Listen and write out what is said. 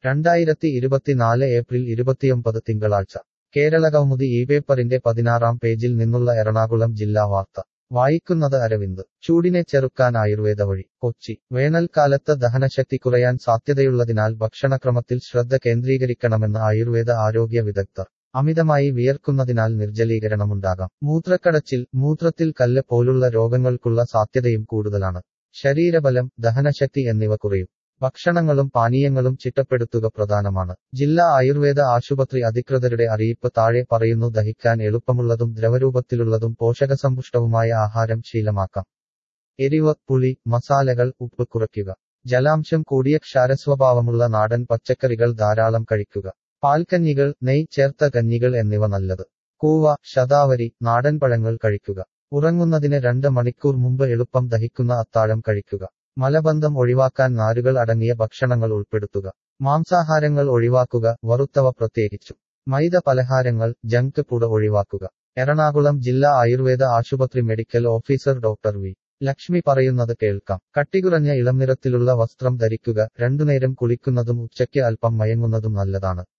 രണ്ടായിരത്തി ഇരുപത്തിനാല് ഏപ്രിൽ ഇരുപത്തിയൊമ്പത് തിങ്കളാഴ്ച കേരളകൗമുദി ഈ പേപ്പറിന്റെ പതിനാറാം പേജിൽ നിന്നുള്ള എറണാകുളം ജില്ലാ വാർത്ത വായിക്കുന്നത് അരവിന്ദ് ചൂടിനെ ചെറുക്കാൻ ആയുർവേദ വഴി കൊച്ചി വേനൽക്കാലത്ത് ദഹനശക്തി കുറയാൻ സാധ്യതയുള്ളതിനാൽ ഭക്ഷണക്രമത്തിൽ ശ്രദ്ധ കേന്ദ്രീകരിക്കണമെന്ന് ആയുർവേദ ആരോഗ്യ വിദഗ്ധർ അമിതമായി വിയർക്കുന്നതിനാൽ നിർജ്ജലീകരണമുണ്ടാകാം മൂത്രക്കടച്ചിൽ മൂത്രത്തിൽ കല്ല് പോലുള്ള രോഗങ്ങൾക്കുള്ള സാധ്യതയും കൂടുതലാണ് ശരീരബലം ദഹനശക്തി എന്നിവ കുറയും ഭക്ഷണങ്ങളും പാനീയങ്ങളും ചിട്ടപ്പെടുത്തുക പ്രധാനമാണ് ജില്ലാ ആയുർവേദ ആശുപത്രി അധികൃതരുടെ അറിയിപ്പ് താഴെ പറയുന്നു ദഹിക്കാൻ എളുപ്പമുള്ളതും ദ്രവരൂപത്തിലുള്ളതും പോഷകസമ്പുഷ്ടവുമായ ആഹാരം ശീലമാക്കാം എരിവ് പുളി മസാലകൾ ഉപ്പ് കുറയ്ക്കുക ജലാംശം കൂടിയ ക്ഷാരസ്വഭാവമുള്ള നാടൻ പച്ചക്കറികൾ ധാരാളം കഴിക്കുക പാൽക്കഞ്ഞികൾ നെയ് ചേർത്ത കഞ്ഞികൾ എന്നിവ നല്ലത് കൂവ ശതാവരി നാടൻ പഴങ്ങൾ കഴിക്കുക ഉറങ്ങുന്നതിന് രണ്ട് മണിക്കൂർ മുമ്പ് എളുപ്പം ദഹിക്കുന്ന അത്താഴം കഴിക്കുക മലബന്ധം ഒഴിവാക്കാൻ നാരുകൾ അടങ്ങിയ ഭക്ഷണങ്ങൾ ഉൾപ്പെടുത്തുക മാംസാഹാരങ്ങൾ ഒഴിവാക്കുക വറുത്തവ പ്രത്യേകിച്ചും മൈദ പലഹാരങ്ങൾ ജങ്ക് പുട ഒഴിവാക്കുക എറണാകുളം ജില്ലാ ആയുർവേദ ആശുപത്രി medical officer doctor V Lakshmi പറയുന്നത് കേൾക്കാം കട്ടികുറഞ്ഞ ഇളം നിറത്തിലുള്ള വസ്ത്രം ധരിക്കുക രണ്ടുനേരം കുളിക്കുന്നതും ഉച്ചയ്ക്ക് അല്പം മയങ്ങുന്നതും നല്ലതാണ്